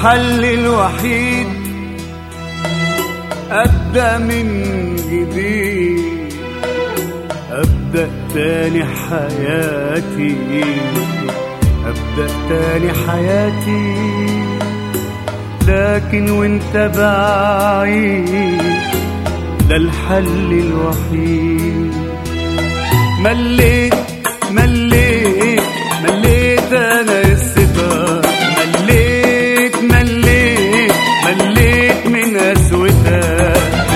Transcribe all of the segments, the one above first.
الحل الوحيد أبدأ من جديد أبدأ تاني حياتي أبدأ تاني حياتي لكن وانت بعيد ده الحل الوحيد مليت مليت مليت انا الستار مليت مليت مليت من قسوتها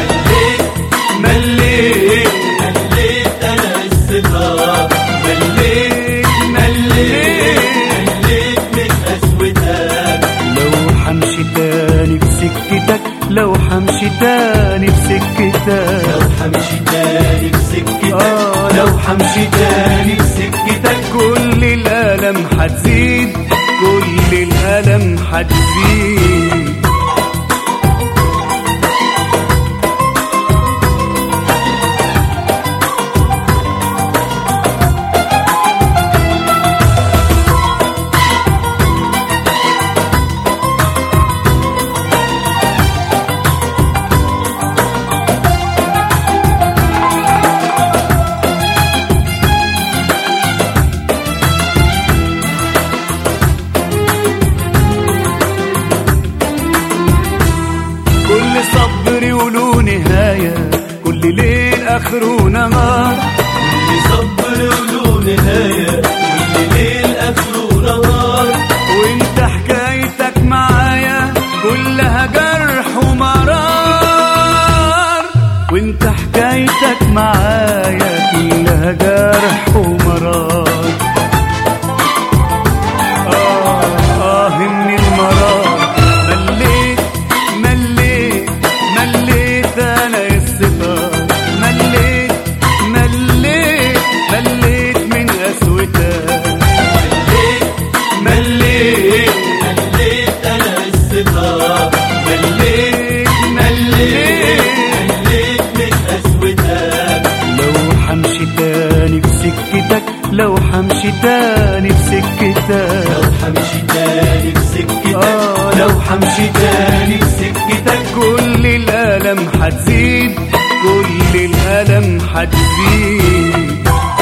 مليت مليت انا الستار مليت مليت مليت من قسوتها لو حمشي تاني بسكتك لو حمشي تاني بسكتك لو حمشي تاني بسكتك آه، لو حمشي تاني بسكتك كل الألم حتزيد كل الألم حتزيد كل صبر وله نهاية كل ليل آخره نهار اللي صبر وله نهاية واللي ليل اخره نهار وانت حكايتك معايا كلها جرح ومرار وانت حكايتك معايا كلها جرح ومرار آه آه من المرار مليت مليت مليت أنا الستار مليت مليت مليت من قسوتها مليت مليت انا الستار مليت مليت مليت من قسوتها لو حمشي تاني بسكتك لو حمشي تاني بسكتك لو حمشي تاني بسكتك آه، لو حمشي تاني بسكتك كل الألم حتزيد كل الألم حتزيد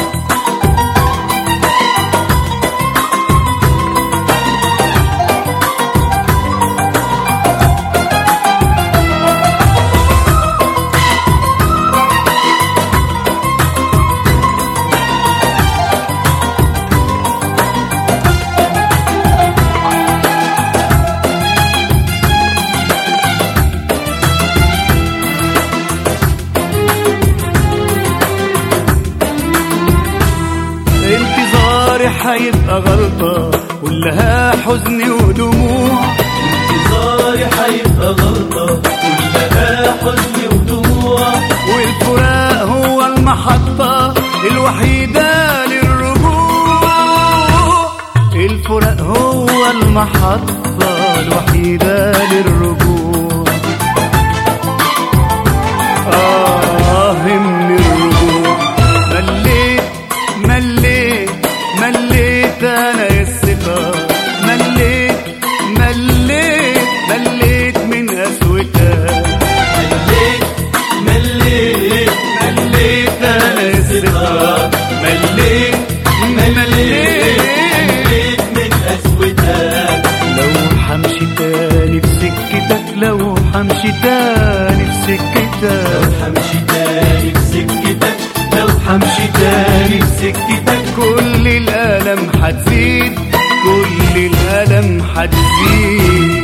انتظاري حيبقى غلطة كلها حزن ودموع انتظاري هيبقى غلطة كلها حزن ودموع والفراق هو المحطة الوحيدة للرجوع الفراق هو المحطة الوحيدة للرجوع آه من الرجوع مليت مليت مليت أنا الستار مليت مليت مليت من قسوتها مليت مليت مليت انا الستار مليت مليت مليت من قسوتها لو حمشي تاني بسكتك لو حمشي تاني بسكتك حمشي تاني بسكتك لو حمشي تاني بسكتك كل الألم حتزيد كل الألم حتزيد